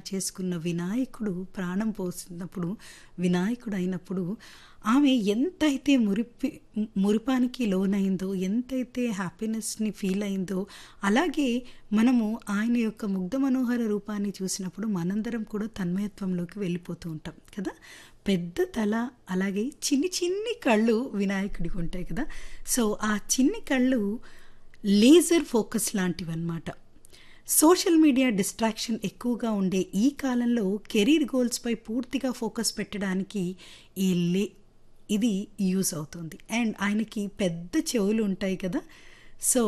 చేసుకున్న వినాయకుడు ప్రాణం పోసినప్పుడు వినాయకుడు అయినప్పుడు ఆమె ఎంతైతే మురిపి మురిపానికి లోనైందో ఎంతైతే హ్యాపీనెస్ని ఫీల్ అయిందో అలాగే మనము ఆయన యొక్క ముగ్ధ మనోహర రూపాన్ని చూసినప్పుడు మనందరం కూడా తన్మయత్వంలోకి వెళ్ళిపోతూ ఉంటాం కదా పెద్ద తల అలాగే చిన్ని చిన్ని కళ్ళు వినాయకుడికి ఉంటాయి కదా సో ఆ చిన్ని కళ్ళు లేజర్ ఫోకస్ లాంటివి అన్నమాట సోషల్ మీడియా డిస్ట్రాక్షన్ ఎక్కువగా ఉండే ఈ కాలంలో కెరీర్ గోల్స్పై పూర్తిగా ఫోకస్ పెట్టడానికి ఈ లే ఇది యూస్ అవుతుంది అండ్ ఆయనకి పెద్ద చెవులు ఉంటాయి కదా సో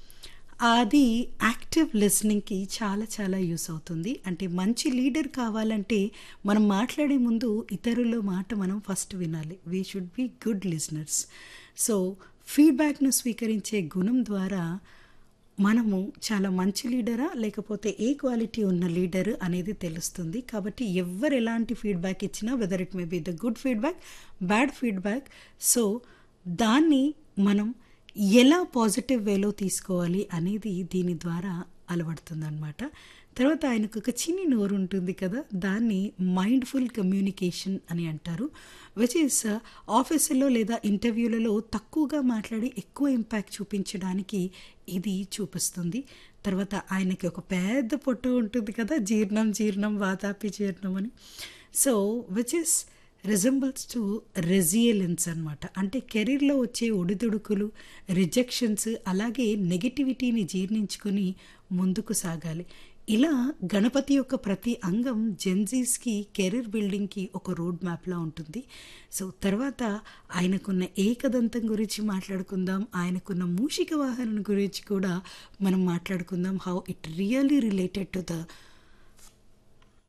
అది యాక్టివ్ లిస్నింగ్కి చాలా చాలా యూస్ అవుతుంది అంటే మంచి లీడర్ కావాలంటే మనం మాట్లాడే ముందు ఇతరుల మాట మనం ఫస్ట్ వినాలి we should be good listeners so ఫీడ్బ్యాక్ను స్వీకరించే గుణం ద్వారా మనము చాలా మంచి లీడరా లేకపోతే ఏ క్వాలిటీ ఉన్న లీడర్ అనేది తెలుస్తుంది కాబట్టి ఎవరు ఎలాంటి ఫీడ్బ్యాక్ ఇచ్చినా whether it may be the good feedback bad feedback so దాన్ని మనం ఎలా పాజిటివ్ వేలో తీసుకోవాలి అనేది దీని ద్వారా అలవడుతుందన్నమాట తర్వాత ఆయనకు ఒక చిన్ని నోరు ఉంటుంది కదా దాన్ని మైండ్ఫుల్ కమ్యూనికేషన్ అని అంటారు విచ్ ఇస్ ఆఫీసులో లేదా ఇంటర్వ్యూలలో తక్కువగా మాట్లాడి ఎక్కువ ఇంపాక్ట్ చూపించడానికి ఇది చూపిస్తుంది తర్వాత ఆయనకి ఒక పెద్ద పొట్ట ఉంటుంది కదా జీర్ణం జీర్ణం వాతాపి జీర్ణం అని so which is resembles to resilience అనమాట అంటే కెరీర్లో వచ్చే ఒడిదుడుకులు రిజెక్షన్స్ అలాగే నెగిటివిటీని జీర్ణించుకొని ముందుకు సాగాలి ఇలా గణపతి యొక్క ప్రతి అంగం జెన్జీస్కి కెరీర్ బిల్డింగ్కి ఒక రోడ్ మ్యాప్లా ఉంటుంది సో తర్వాత ఆయనకున్న ఏకదంతం గురించి మాట్లాడుకుందాం ఆయనకున్న మూషిక వాహనం గురించి కూడా మనం మాట్లాడుకుందాం how it really related to the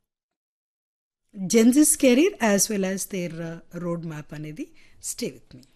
Gen Z's career as well as their road map అనేది స్టే విత్ మీ